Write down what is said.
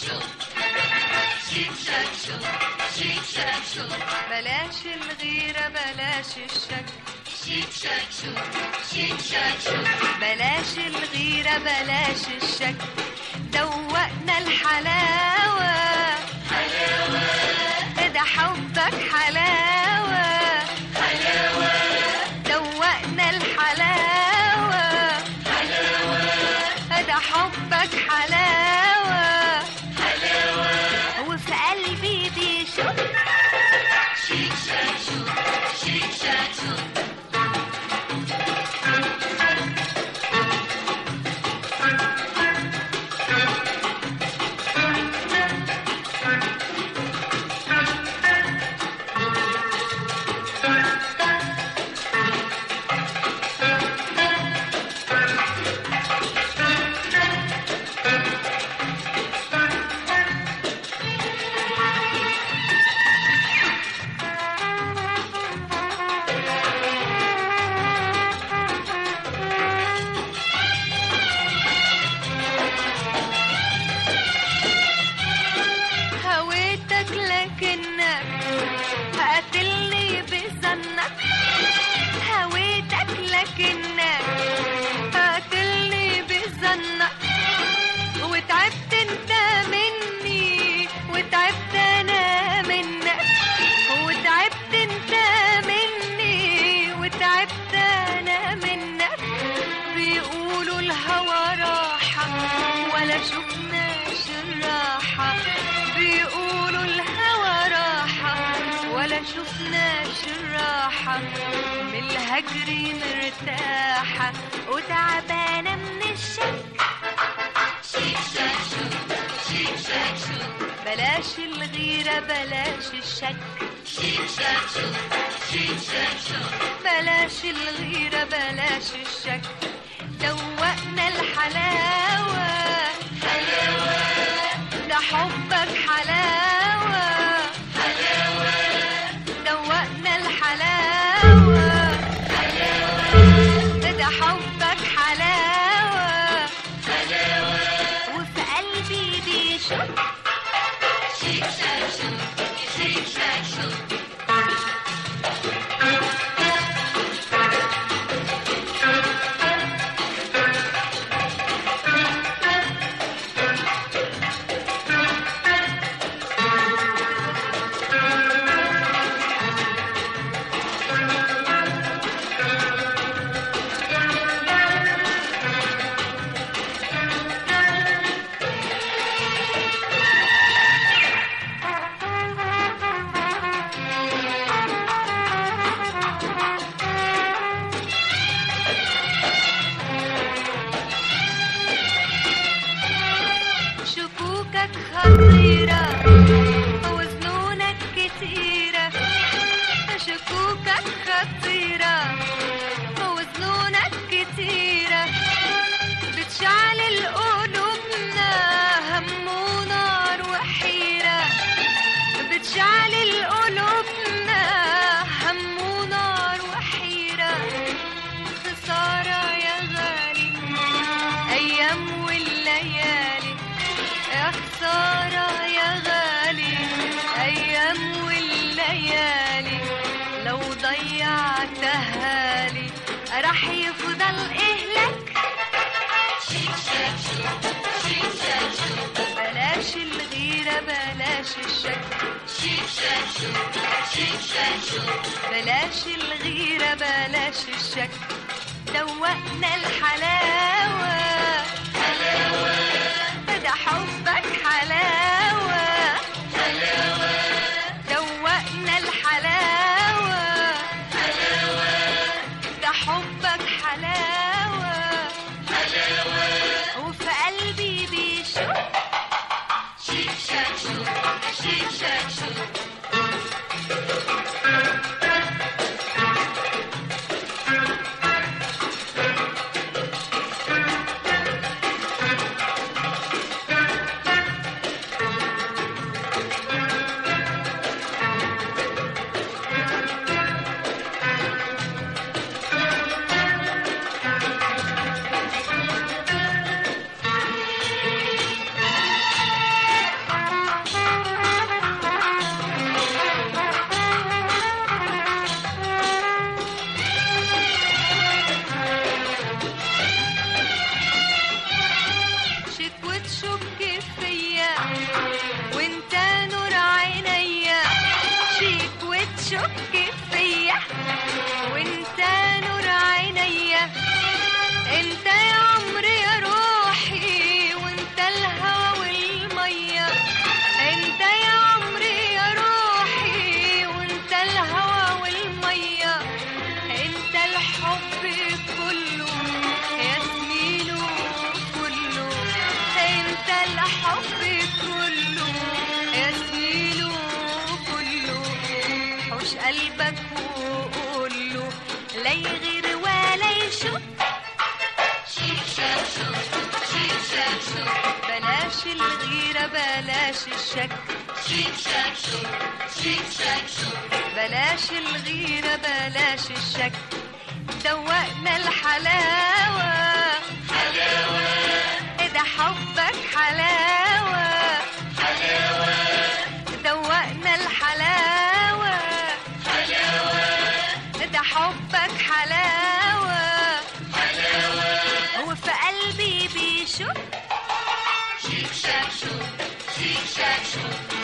بلاش الغيرة بلاش الشك بلاش الغيرة بلاش الشك دوقنا الحلاوة حلاوة ده حبك حلاوة حلاوة دوقنا الحلاوة حلاوة ده حبك حلاوة حلاوة وفي قلبي بيشوف هويتك لكنك قاتلني بظنك هويتك لكنك قاتلني بظنك وتعبت انت مني وتعبت انا منك وتعبت انت مني وتعبت انا منك بيقولوا الهوى راحة ولا شفناش الراحة بيقولوا الهوى راحة ولا شفناش الراحة من الهجر مرتاحة وتعبانة من الشك بلاش الغيرة بلاش الشك بلاش الغيرة بلاش الشك دوقنا الحلاوة حلاوة ده حبك حلاوة حلاوة دوقنا الحلاوة حلاوة ده حبك حلاوة حلاوة وفي قلبي بيشك شكوكك خطيرة وظنونك كتيرة شكوكك خطيرة وظنونك كتيرة بتشعل قلوبنا هم ونار وحيرة بتشعل قلوبنا هم ونار وحيرة خسارة يا غالي أيام والليالي يا خسارة يا غالي أيام والليالي لو ضيعتها لي راح يفضل إهلك بلاش الغيرة بلاش الشك بلاش الغيرة بلاش الشك دوقنا الحلاوة حلاوة ده حبك حلاوة حلاوة دوقنا الحلاوة حلاوة ده حبك حلاوة حلاوة وفي قلبي بيشوف قلبك وقول له لا يغير ولا يشق شيك شاك شو شيك شاك شو بلاش الغيرة بلاش الشك شيك شاك شو شيك شاك شو بلاش الغيرة بلاش الشك دوقنا الحلاوة حلاوة ده حبك حلاوة حلاوة دوقنا الحلاوة حلاوة ده حبك حلاوة حلاوة هو في قلبي بيشق شيك شاك شو شيك شاك شو